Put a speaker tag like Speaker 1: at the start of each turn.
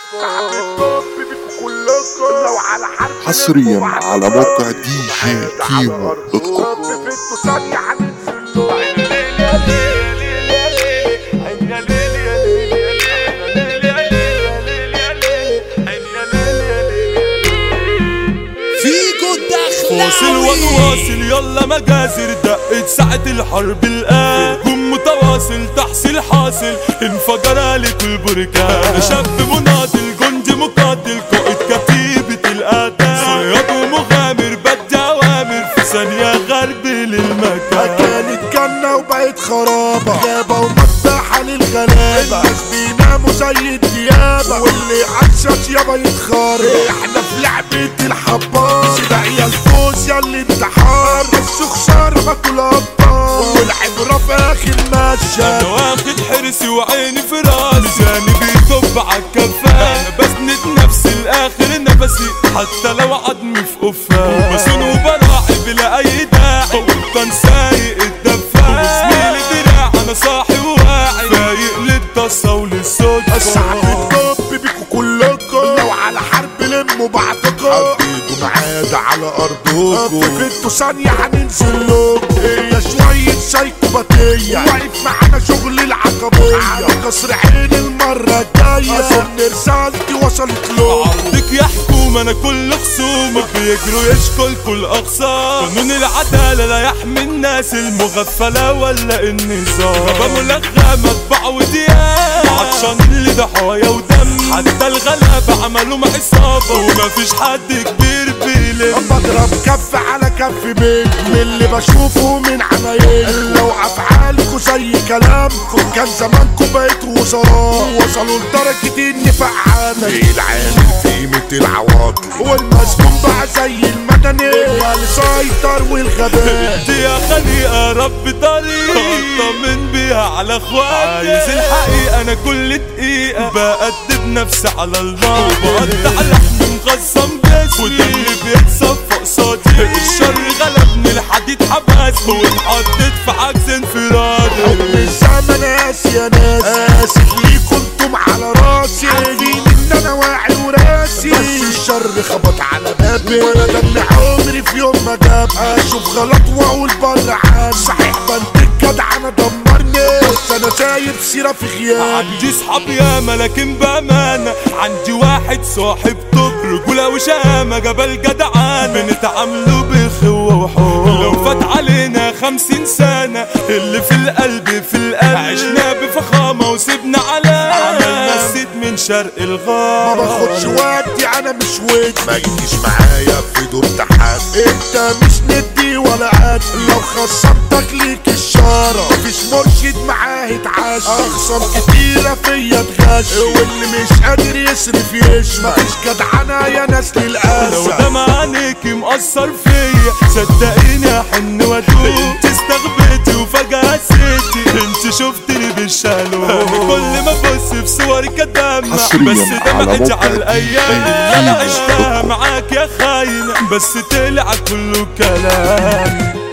Speaker 1: لو على حرب
Speaker 2: حصريا على موقع دي جي كيمو دوت كوم
Speaker 1: في انتو ثانية هننزل
Speaker 3: فيكو
Speaker 4: فاصل
Speaker 3: الدخلاوي
Speaker 4: ونواصل يلا مجازر دقت ساعة الحرب الآن هجوم متواصل تحصيل حاصل انفجر عليك البركان شاب مناضل جندي مقاتل قائد كتيبة الأعداء صياد ومغامر بدي أوامر في ثانية غرب للمكان
Speaker 1: كانت جنة وبقت خرابة غابة ومفتاحة للغلابة الناس بيناموا زي الديابة واللي عشش يابا يتخرب احنا في لعبة الحبار سبع يا الفوز يا الانتحار بس خسارة باكل أبطال والعبرة في آخر
Speaker 4: انا
Speaker 1: مشهد
Speaker 4: واخد حرصي وعيني في راسي ميزاني بيطب عالكفان انا بسند نفسي لاخر نفسي حتى لو عضمي في قفان وبسون وبراعي بلا اي داعي وكان سايق الدفان وزميلي دراع انا صاحي وواعي فايق للطاسه وللصدفه
Speaker 1: الصعب الطب بيكوا كلكم لو على حرب لموا بعضكم حبيتوا معاد على ارضكم في انتوا ثانية هننزل لكم هي شوية سايكوباتية واقف معانا شغل العقبية على قصر عين المرة الجاية اظن رسالتي وصلت له
Speaker 4: عرضك يا حكومة انا كل خصومك بيجروا يشكل كل اقسام قانون العدالة لا يحمي الناس المغفلة ولا النظام غابة ملغمة مطبع وديان عطشان اللي ضحايا ودم حتى الغلابة عملوا عصابة ومفيش حد كبير بيلم
Speaker 1: بضرب كف على كف بيت من اللي بشوفه من عمايل لو افعالكوا زي كلامكم كان زمانكم بقيتوا وزراء وصلوا لدرجة اني فعالة العالم في قيمة العواطل والمسجون بقى زي المدني اللي سيطر والغباء
Speaker 4: دي يا خليقة رب طريق اطمن بيها على اخواتي عايز الحقيقة انا كل دقيقة بقدم نفسي على الله بقطع لحم مغصم جسمي وده اللي بيتصفى قصادي الشر غلبني الحديد حبسني واتحطيت في عجز انفرادي
Speaker 1: الزمن قاسي يا ناس اسف ليكم انتم على راسي عارفين ان انا واعي وراسي بس الشر خبط على بابي وانا دم عمري في يوم ما جاب اشوف غلط واقول بره عني صحيح بنت الجدع انا دمرني بس انا سايب سيره في غيابي
Speaker 4: عندي صحاب ياما لكن بأمانة عندي واحد صاحب طب رجولة وشامة جبل جدعان بنتعاملوا بخوة وحب لو فات علينا خمسين سنة اللي في القلب في القلب عشنا بفخامة وسيبنا على عملنا السيد من شرق
Speaker 1: ما
Speaker 4: الغرب
Speaker 1: باخدش ودي انا مش ود ما تجيش معايا في دور تحت انت مش ندي ولا قد لو خصمتك ليك الشارة مفيش مرشد معاه اتعاش اخصام كتيرة فيا اتغش واللي مش قادر يصرف يش مفيش جدعنة يا ناس
Speaker 4: لو
Speaker 1: للأسف
Speaker 4: دمع عينيكي مأثر فيا صدقيني احن وادوق انت استغبيتي وفجأة هسيتي انت شفتني بالشالو كل ما ابص في صورك ادمع
Speaker 2: حصرياً
Speaker 4: بس
Speaker 2: على
Speaker 4: دمعتي
Speaker 2: موقع
Speaker 4: على الايام اللي انا
Speaker 2: دي جي
Speaker 4: عشتها معاك يا خاينة بس طلع كله كلام